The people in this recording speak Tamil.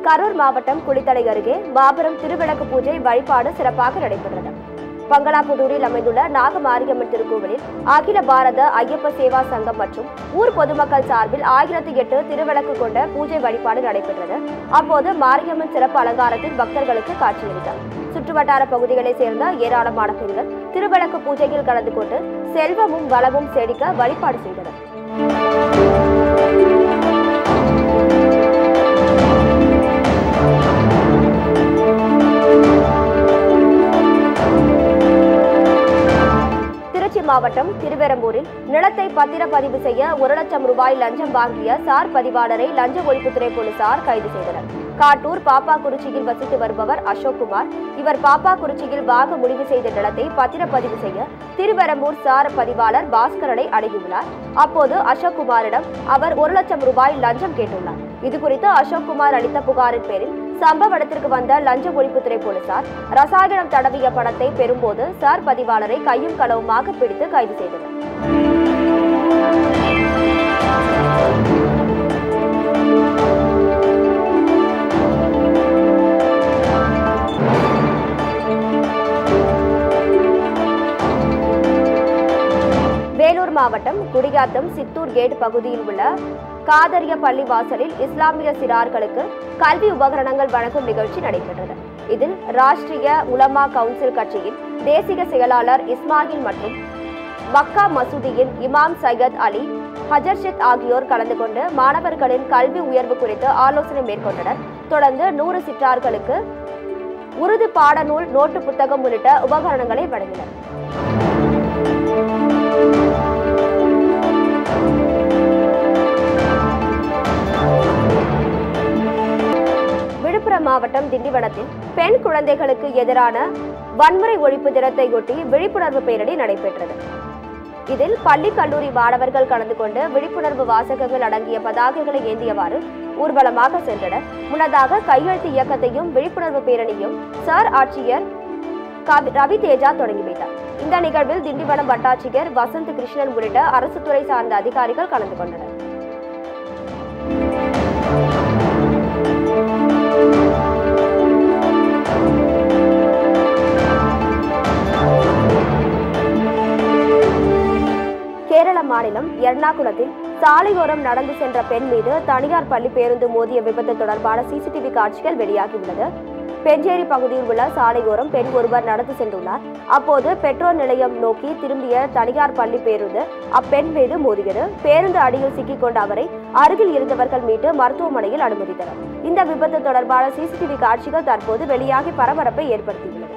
கரூர் மாவட்டம் குளித்தலை அருகே மாபெரும் திருவிளக்கு பூஜை வழிபாடு சிறப்பாக நடைபெற்றது பங்களாபுதூரில் அமைந்துள்ள நாகமாரியம்மன் திருக்கோவிலில் அகில பாரத ஐயப்ப சேவா சங்கம் மற்றும் ஊர் பொதுமக்கள் சார்பில் ஆயிரத்தி எட்டு திருவிளக்கு கொண்ட பூஜை வழிபாடு நடைபெற்றது அப்போது மாரியம்மன் சிறப்பு அலங்காரத்தில் பக்தர்களுக்கு காட்சியளித்தார் சுற்றுவட்டார பகுதிகளைச் சேர்ந்த ஏராளமான பெண்கள் திருவிளக்கு பூஜையில் கலந்து கொண்டு செல்வமும் வளமும் செழிக்க வழிபாடு செய்தனர் திருச்சி மாவட்டம் திருவெரம்பூரில் நிலத்தை பத்திரப்பதிவு செய்ய ஒரு லட்சம் ரூபாய் லஞ்சம் வாங்கிய சார் பதிவாளரை லஞ்ச ஒழிப்புத்துறை போலீசார் கைது செய்தனர் காட்டூர் பாப்பாக்குறிச்சியில் வசித்து வருபவர் அசோக்குமார் இவர் பாப்பாக்குறிச்சியில் வாங்க முடிவு செய்த நிலத்தை பத்திரப்பதிவு செய்ய திருவெரம்பூர் சார் பதிவாளர் பாஸ்கரனை அணுகியுள்ளார் அப்போது அசோக்குமாரிடம் அவர் ஒரு லட்சம் ரூபாய் லஞ்சம் கேட்டுள்ளார் இதுகுறித்து அசோக்குமார் அளித்த புகாரின் பேரில் சம்பவ இடத்திற்கு வந்த லஞ்ச ஒழிப்புத்துறை போலீசார் ரசாயனம் தடவிய பணத்தை பெறும்போது சார் பதிவாளரை கையும் களவுமாக பிடித்து கைது செய்தனர் வேலூர் மாவட்டம் குடியாத்தம் சித்தூர் கேட் பகுதியில் உள்ள காதரிய பள்ளி வாசலில் இஸ்லாமிய சிறார்களுக்கு கல்வி உபகரணங்கள் வழங்கும் நிகழ்ச்சி நடைபெற்றது இதில் ராஷ்டிரிய உலமா கவுன்சில் கட்சியின் தேசிய செயலாளர் இஸ்மாயில் மற்றும் மக்கா மசூதியின் இமாம் சையத் அலி ஹஜர்ஷித் ஆகியோர் கலந்து கொண்டு மாணவர்களின் கல்வி உயர்வு குறித்து ஆலோசனை மேற்கொண்டனர் தொடர்ந்து நூறு சிற்றார்களுக்கு உருது பாடநூல் நோட்டு புத்தகம் உள்ளிட்ட உபகரணங்களை வழங்கினர் விழுப்புரம் மாவட்டம் திண்டிவனத்தில் பெண் குழந்தைகளுக்கு எதிரான வன்முறை ஒழிப்பு தினத்தையொட்டி விழிப்புணர்வு பேரணி நடைபெற்றது இதில் பள்ளி கல்லூரி மாணவர்கள் கலந்து கொண்டு விழிப்புணர்வு வாசகங்கள் அடங்கிய பதாகைகளை ஏந்தியவாறு ஊர்வலமாக சென்றனர் முன்னதாக கையெழுத்து இயக்கத்தையும் விழிப்புணர்வு பேரணியும் சார் ஆட்சியர் கவி- ரவி தேஜா தொடங்கி வைத்தார் இந்த நிகழ்வில் திண்டிவனம் வட்டாட்சியர் வசந்த் கிருஷ்ணன் உள்ளிட்ட அரசு துறை சார்ந்த அதிகாரிகள் கலந்து கொண்டனர் கேரள மாநிலம் எர்ணாகுளத்தில் சாலையோரம் நடந்து சென்ற பெண் மீது தனியார் பள்ளி பேருந்து மோதிய விபத்து தொடர்பான சிசிடிவி காட்சிகள் வெளியாகியுள்ளது பெஞ்சேரி பகுதியில் உள்ள சாலையோரம் பெண் ஒருவர் நடந்து சென்றுள்ளார் அப்போது பெட்ரோல் நிலையம் நோக்கி திரும்பிய தனியார் பள்ளி பேருந்து அப்பெண் மீது மோதியது பேருந்து அடியில் சிக்கிக்கொண்ட அவரை அருகில் இருந்தவர்கள் மீட்டு மருத்துவமனையில் அனுமதித்தனர் இந்த விபத்து தொடர்பான சிசிடிவி காட்சிகள் தற்போது வெளியாகி பரபரப்பை ஏற்படுத்தியுள்ளது